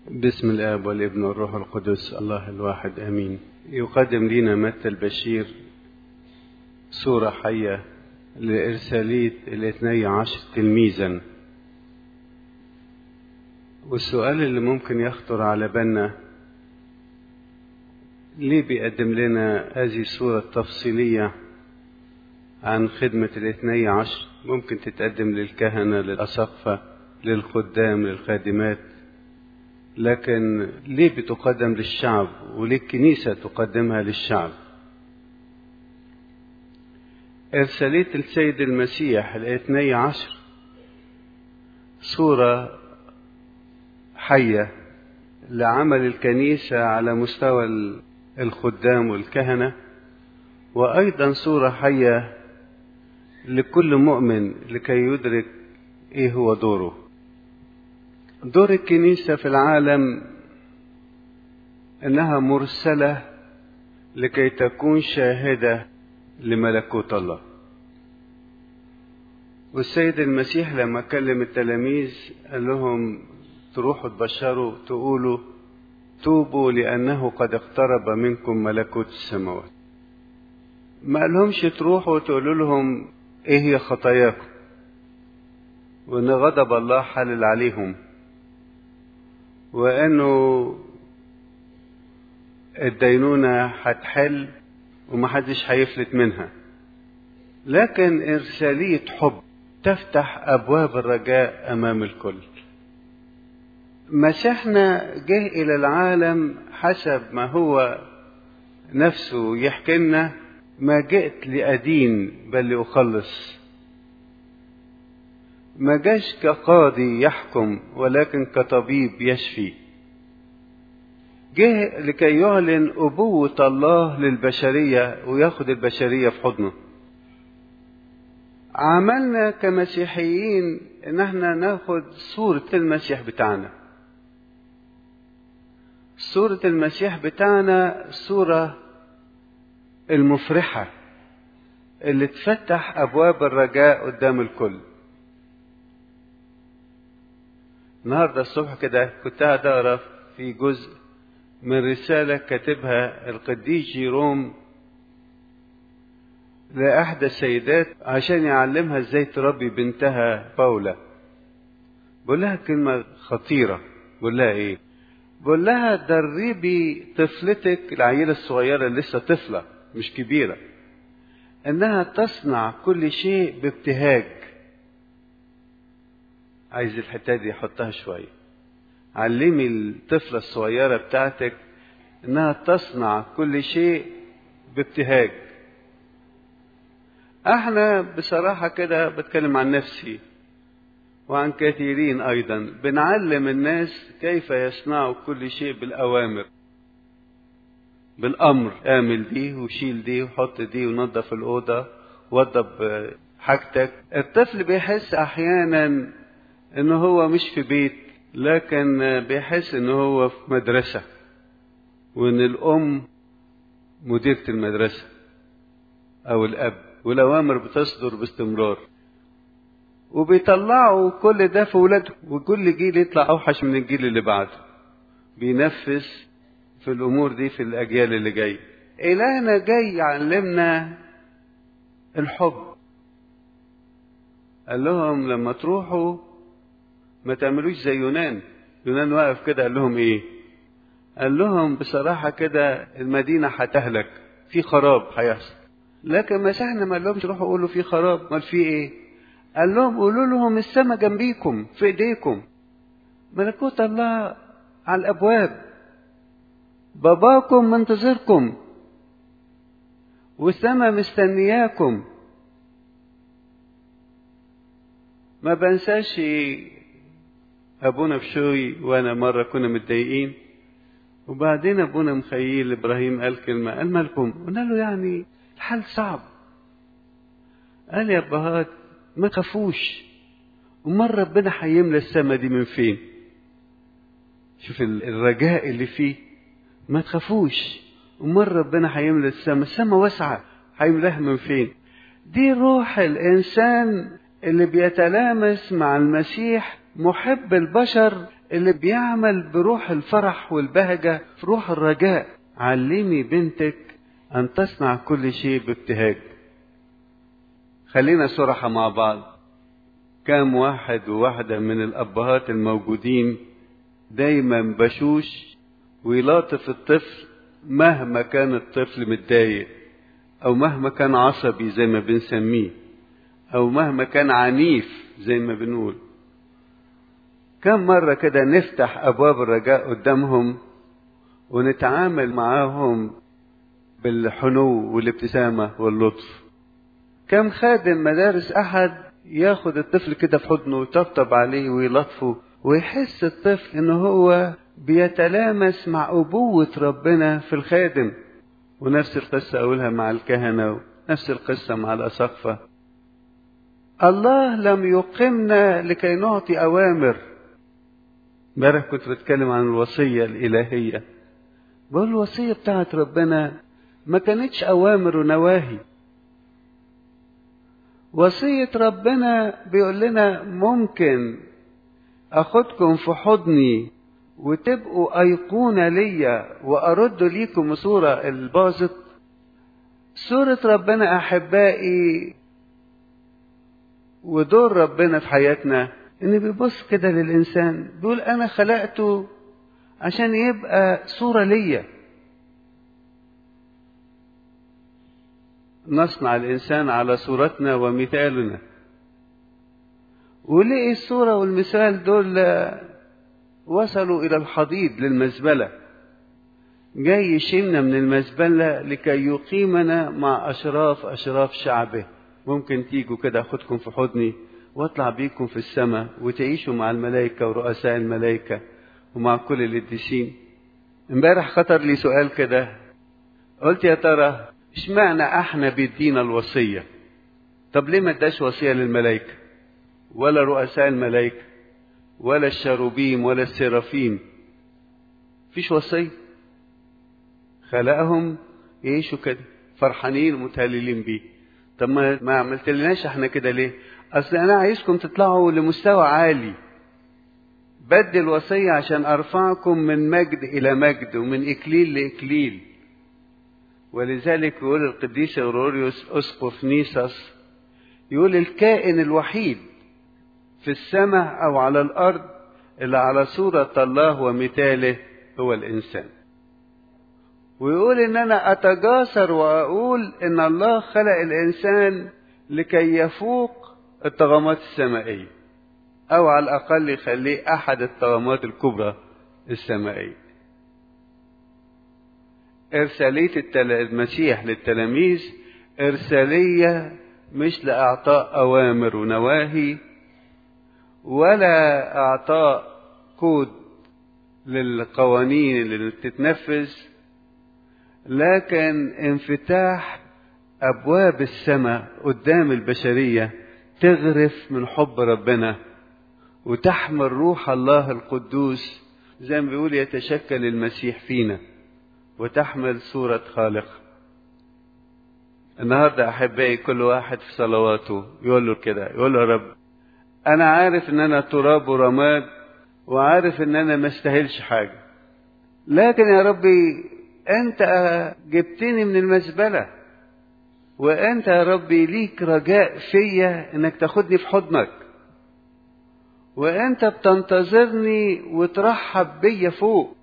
بسم الآب والابن والروح القدس الله الواحد آمين يقدم لنا متى البشير صورة حية لإرسالية الاثني عشر تلميذا والسؤال اللي ممكن يخطر على بالنا ليه بيقدم لنا هذه الصورة التفصيلية عن خدمة الاثني عشر ممكن تتقدم للكهنة للأسقفة للخدام للخادمات لكن ليه بتقدم للشعب وليه الكنيسة تقدمها للشعب إرسالية السيد المسيح الاثني عشر صورة حية لعمل الكنيسة على مستوى الخدام والكهنة وأيضا صورة حية لكل مؤمن لكي يدرك إيه هو دوره دور الكنيسة في العالم إنها مرسلة لكي تكون شاهدة لملكوت الله والسيد المسيح لما كلم التلاميذ قال لهم تروحوا تبشروا تقولوا توبوا لأنه قد اقترب منكم ملكوت السماوات ما قالهمش تروحوا وتقولوا لهم ايه هي خطاياكم وان غضب الله حلل عليهم وانه الدينونة هتحل ومحدش هيفلت منها لكن إرسالية حب تفتح أبواب الرجاء أمام الكل مسيحنا جه إلى العالم حسب ما هو نفسه يحكي لنا ما جئت لأدين بل لأخلص ما جاش كقاضي يحكم ولكن كطبيب يشفي جه لكي يعلن أبوة الله للبشرية وياخد البشرية في حضنه عملنا كمسيحيين ان احنا ناخد صورة المسيح بتاعنا صورة المسيح بتاعنا صورة المفرحة اللي تفتح أبواب الرجاء قدام الكل النهاردة الصبح كده كنت قاعد أقرأ في جزء من رسالة كاتبها القديس جيروم لأحدى السيدات عشان يعلمها ازاي تربي بنتها باولا بقول لها كلمة خطيرة بقول لها ايه بقول لها دربي طفلتك العيلة الصغيرة اللي لسه طفلة مش كبيرة انها تصنع كل شيء بابتهاج عايز الحتة دي احطها شوية علمي الطفلة الصغيرة بتاعتك انها تصنع كل شيء بابتهاج احنا بصراحة كده بتكلم عن نفسي وعن كثيرين ايضا بنعلم الناس كيف يصنعوا كل شيء بالاوامر بالامر اعمل دي وشيل دي وحط دي ونظف الاوضه وضب حاجتك الطفل بيحس احيانا ان هو مش في بيت لكن بيحس ان هو في مدرسه وان الام مديره المدرسه او الاب والاوامر بتصدر باستمرار وبيطلعوا كل ده في ولادهم وكل جيل يطلع اوحش من الجيل اللي بعده بينفذ في الامور دي في الاجيال اللي جايه الهنا جاي يعلمنا الحب قال لهم لما تروحوا ما تعملوش زي يونان يونان واقف كده قال لهم ايه قال لهم بصراحة كده المدينة هتهلك في خراب هيحصل لكن مسيحنا ما لهمش روحوا قولوا في خراب امال في ايه قال لهم قولوا لهم السماء جنبيكم في ايديكم ملكوت الله على الابواب باباكم منتظركم والسماء مستنياكم ما بنساش ابونا بشوي وانا مره كنا متضايقين وبعدين ابونا مخيل ابراهيم قال كلمه قال مالكم قلنا له يعني الحال صعب قال يا ابهات ما تخافوش امال ربنا هيملى السما دي من فين شوف الرجاء اللي فيه ما تخافوش امال ربنا هيملى السما السما واسعه هيملاها من فين دي روح الانسان اللي بيتلامس مع المسيح محب البشر اللي بيعمل بروح الفرح والبهجة في روح الرجاء علمي بنتك أن تصنع كل شيء بابتهاج خلينا صراحة مع بعض كام واحد وواحدة من الأبهات الموجودين دايما بشوش ويلاطف الطفل مهما كان الطفل متضايق أو مهما كان عصبي زي ما بنسميه أو مهما كان عنيف زي ما بنقول كم مرة كده نفتح أبواب الرجاء قدامهم ونتعامل معاهم بالحنو والابتسامة واللطف كم خادم مدارس أحد ياخد الطفل كده في حضنه ويطبطب عليه ويلطفه ويحس الطفل إن هو بيتلامس مع أبوة ربنا في الخادم ونفس القصة أقولها مع الكهنة ونفس القصة مع الأساقفة الله لم يقمنا لكي نعطي أوامر امبارح كنت بتكلم عن الوصية الإلهية بقول الوصية بتاعت ربنا ما كانتش أوامر ونواهي وصية ربنا بيقول لنا ممكن أخدكم في حضني وتبقوا أيقونة ليا وأرد ليكم صورة الباظت صورة ربنا أحبائي ودور ربنا في حياتنا إن بيبص كده للإنسان بيقول أنا خلقته عشان يبقى صورة ليا نصنع الإنسان على صورتنا ومثالنا وليه الصورة والمثال دول وصلوا إلى الحضيض للمزبلة جاي يشيلنا من المزبلة لكي يقيمنا مع أشراف أشراف شعبه ممكن تيجوا كده أخدكم في حضني واطلع بيكم في السماء وتعيشوا مع الملائكة ورؤساء الملائكة ومع كل القديسين امبارح خطر لي سؤال كده قلت يا ترى اشمعنى احنا بيدينا الوصية طب ليه ما اداش وصية للملائكة ولا رؤساء الملائكة ولا الشاروبيم ولا السرافيم فيش وصية خلقهم يعيشوا كده فرحانين ومتهللين بيه طب ما ما عملت لناش احنا كده ليه اصل انا عايزكم تطلعوا لمستوى عالي بدل وصية عشان ارفعكم من مجد الى مجد ومن اكليل لاكليل ولذلك يقول القديس اوروريوس اسقف نيساس يقول الكائن الوحيد في السماء او على الارض اللي على صورة الله ومثاله هو الانسان ويقول ان انا اتجاسر واقول ان الله خلق الانسان لكي يفوق الطغمات السمائية او على الاقل يخليه احد الطغمات الكبرى السمائية ارسالية المسيح للتلاميذ ارسالية مش لاعطاء اوامر ونواهي ولا اعطاء كود للقوانين اللي تتنفذ لكن انفتاح ابواب السماء قدام البشريه تغرف من حب ربنا وتحمل روح الله القدوس زي ما بيقول يتشكل المسيح فينا وتحمل صورة خالق النهاردة أحبائي كل واحد في صلواته يقول له كده يقول له يا رب أنا عارف إن أنا تراب ورماد وعارف إن أنا ما استاهلش حاجة لكن يا ربي أنت جبتني من المزبلة وأنت يا ربي ليك رجاء فيا إنك تاخدني في حضنك وأنت بتنتظرني وترحب بيا فوق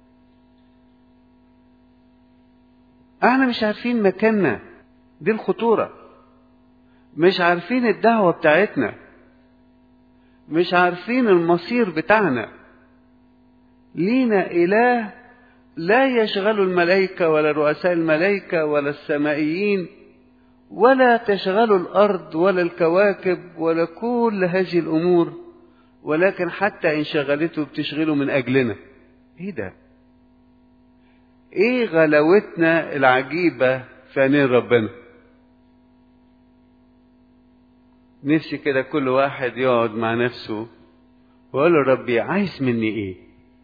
احنا مش عارفين مكاننا دي الخطورة مش عارفين الدعوة بتاعتنا مش عارفين المصير بتاعنا لينا إله لا يشغل الملائكة ولا رؤساء الملائكة ولا السمائيين ولا تشغل الأرض ولا الكواكب ولا كل هذه الأمور ولكن حتى إن شغلته بتشغله من أجلنا إيه ده؟ ايه غلاوتنا العجيبة في عينين ربنا نفسي كده كل واحد يقعد مع نفسه ويقول له ربي عايز مني ايه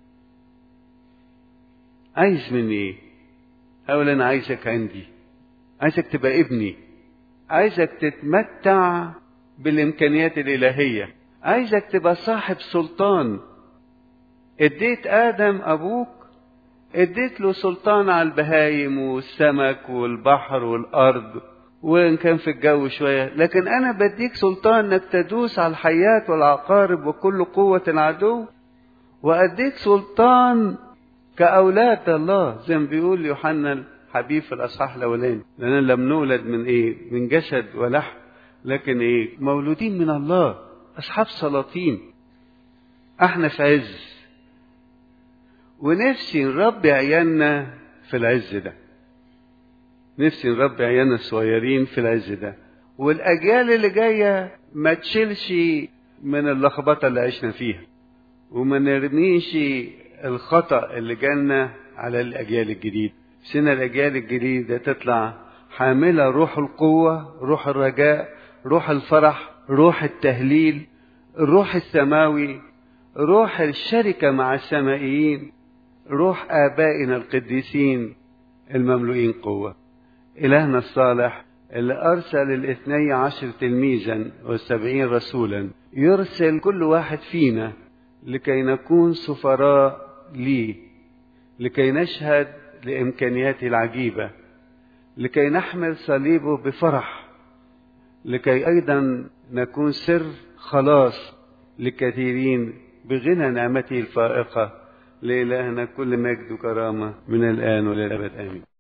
عايز مني ايه اقول انا عايزك عندي عايزك تبقى ابني عايزك تتمتع بالامكانيات الالهيه عايزك تبقى صاحب سلطان اديت ادم ابوك اديت له سلطان على البهايم والسمك والبحر والارض وان كان في الجو شويه لكن انا بديك سلطان انك تدوس على الحيات والعقارب وكل قوه العدو واديك سلطان كاولاد الله زي ما بيقول يوحنا الحبيب في الاصحاح الاولاني لان لم نولد من ايه من جسد ولحم لكن ايه مولودين من الله اصحاب سلاطين احنا في عز ونفسي نربي عيالنا في العز ده نفسي نربي عيالنا الصغيرين في العز ده والاجيال اللي جايه ما تشيلش من اللخبطه اللي عشنا فيها وما نرميش الخطا اللي جالنا على الاجيال الجديده سنة الاجيال الجديده تطلع حامله روح القوه روح الرجاء روح الفرح روح التهليل الروح السماوي روح الشركه مع السمائيين روح ابائنا القديسين المملوئين قوه إلهنا الصالح اللي أرسل الاثني عشر تلميذا والسبعين رسولا يرسل كل واحد فينا لكي نكون سفراء ليه لكي نشهد لإمكانياته العجيبة لكي نحمل صليبه بفرح لكي أيضا نكون سر خلاص لكثيرين بغنى نعمته الفائقة لإلهنا كل مجد وكرامة من الآن وللأبد آمين